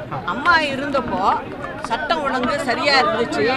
அம்மா இருந்தப்போ சட்டம் ஒழுங்கு சரியா இருந்துச்சு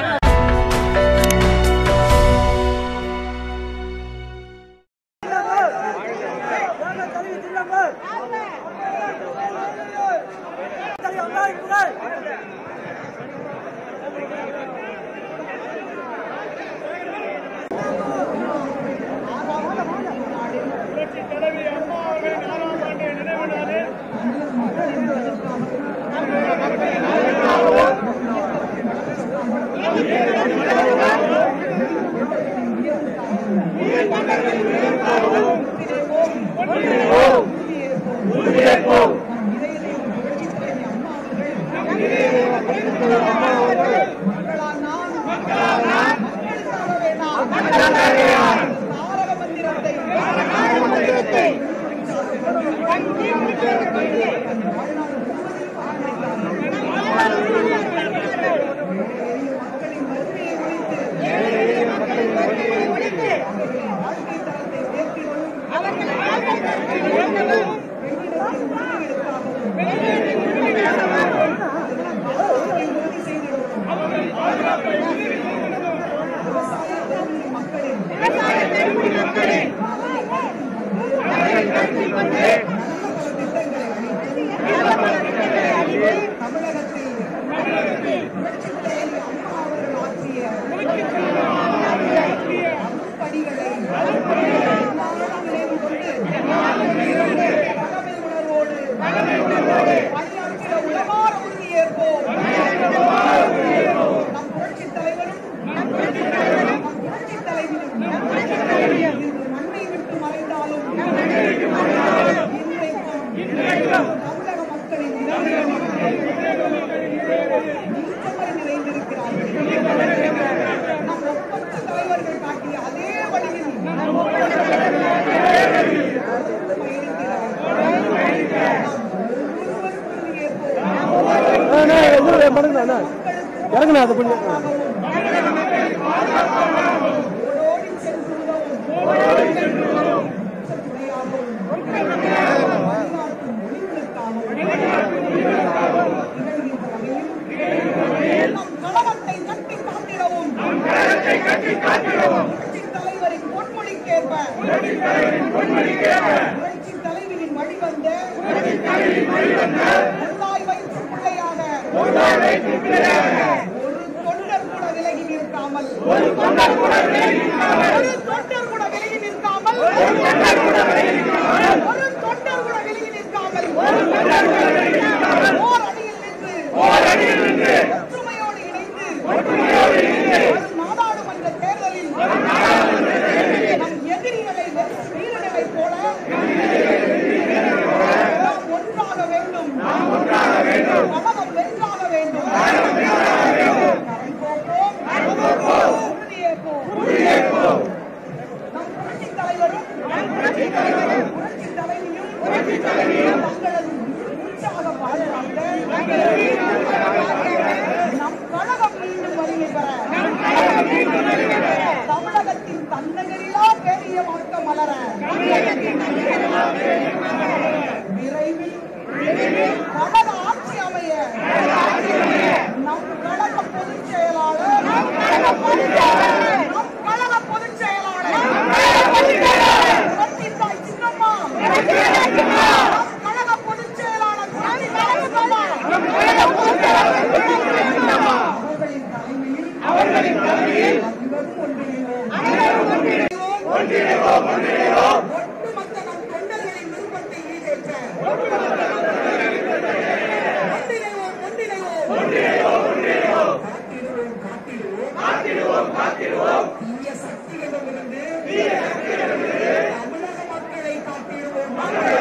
இறங்குண்ணா அதை பண்ணி கழகத்தை கட்டி காத்திடவும் புரட்சித் தலைவரின் பொன்மொழிக்கேற்ப புரட்சித் தலைவியின் வழிவந்த முன்னாய் வயிற்று பிள்ளையாக ஒரு தொண்டர் கூட விலகி நிற்காமல் ஒரு தொண்டர் கூட விலகி நிற்காமல் ஒரு தொண்டர் கூட விலகி நிற்காமல் ஒரு தொண்டர் கூட விலகி நிற்காமல் ஒரு தொண்டர் கூட விலகி நிற்காமல் ஒரு தொண்டர் கூட விலகி நிற்காமல் ஓர் அடியில் நின்று ஓர் அடியில் நின்று ஒற்றுமையோடு இணைந்து ஒற்றுமையோடு இணைந்து வரும் நாடாளுமன்ற தேர்தலில் வரும் நாடாளுமன்ற தேர்தலில் நம் எதிரிகளை வெறும் வீரர்களைப் போல நாம் ஒன்றாக வேண்டும் நாம் ஒன்றாக வேண்டும் கழகம் வென்றாக வேண்டும் கழகம் வென்றாக வேண்டும் கரம் கோப்போம் கரம் கோப்போம் உறுதியேற்போம் உறுதியேற்போம் நம் புரட்சித் தலைவரும் நம் புரட்சித் தலைவரும் புரட்சித் தலைவியும் புரட்சித் தலைவியும் தங்களது உற்சாக பாதுகாக்க நம் கழகம் மீண்டும் வலிமை பெற நம் கழகம் மீண்டும் வலிமை பெற தமிழகத்தின் தன்னகரிலா பேரியமாக்க மலர தமிழகத்தின் தன்னகரிலா விரைவில் கழக ஆட்சி அமைய நம் கழக பொதுச் செயலாளர் நம் கழக பொதுச் செயலாளர் நம் கழக பொதுச் செயலாளர் புரட்சித்தாய் சின்னம்மா நம் கழக பொதுச் செயலாளர் புரட்சித்தாய் சின்னம்மா அவர்களின் தலைமையில் அனைவரும் ஒன்றிணைவோம் ஒன்றிணைவோம் ஒட்டுமொத்த நம் தொண்டர்களின் விருப்பத்தை ஈடேற்ற ஒன்றிணைவோம் ஒன்றிணைவோம் காத்திடுவோம் காத்திடுவோம் தீய சக்திகளிடமிருந்து தமிழக மக்களை காத்திடுவோம்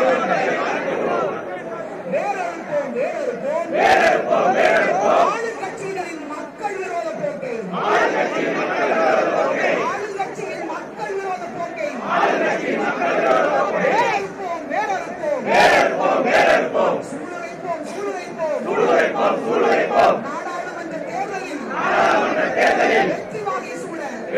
வேறறுப்போம் வேறறுப்போம் ஆளுங்கட்சியினரின் மக்கள் விரோத போக்கை ஆளுங்கட்சியின் மக்கள் விரோத போக்கை வேறறுப்போம் வேறறுப்போம் சூளுரைப்போம் சூளுரைப்போம் நாடாளுமன்ற தேர்தலில் வெற்றி வாகை சூழ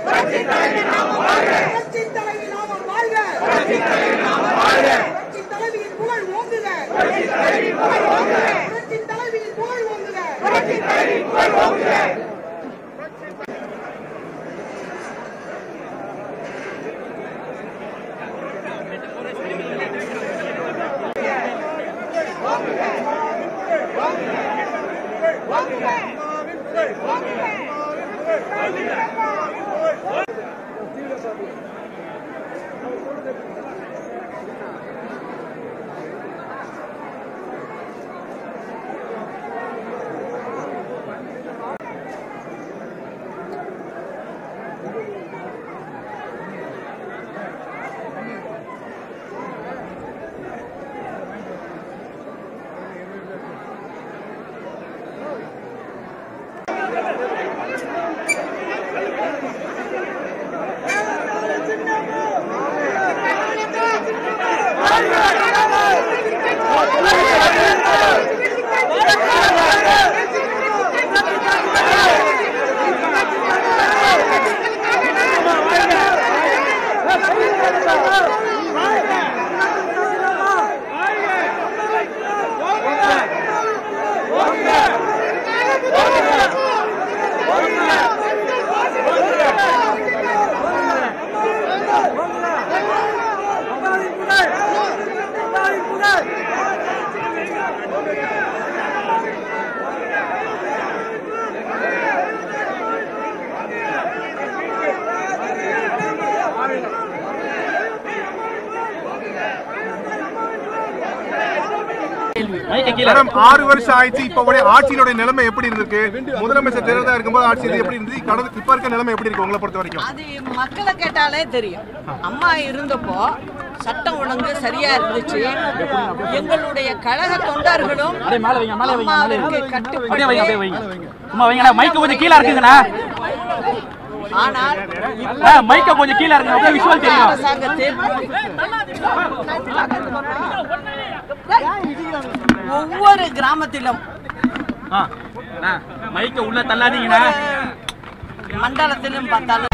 புரட்சி தலைவி நாமம் வாழ்க புரட்சி தலைவியின் புகழ் ஓங்குக புரட்சி தலைவியின் புகழ் ஓங்குக மேடம் ஆறு வருஷம் ஆயிடுச்சு இப்ப உடைய ஆட்சியினுடைய நிலைமை எப்படி இருந்திருக்கு முதலமைச்சர் ஜெயலலிதா இருக்கும்போது ஆட்சி இது எப்படி இருந்துச்சு கடந்த இப்ப இருக்க நிலைமை எப்படி இருக்கு உங்களை பொறுத்த வரைக்கும் அது மக்களை கேட்டாலே தெரியும் அம்மா இருந்தப்போ சட்டம் ஒழுங்கு சரியா இருந்துச்சு எங்களுடைய கழக தொண்டர்களும் அப்படியே மேல வைங்க, மேல வைங்க, மேல அம்மாவிற்கு வைங்க. கட்டுப்பட்டு அப்படியே வைங்க அப்படியே வைங்க சும்மா வைங்கண்ணா மைக்கு கொஞ்சம் கீழே இருக்குங்கண்ணா ஆனால் ஆ, மைக்க கொஞ்சம் கீழே இருக்குங்க அப்படியே விஷுவல் தெரியும் அரசாங்கத்தில் ஒவ்வொரு கிராமத்திலும் ஆ, அண்ணா, மைக்க உள்ள தள்ளாதீங்கண்ணா மண்டலத்திலும் பார்த்தாலும்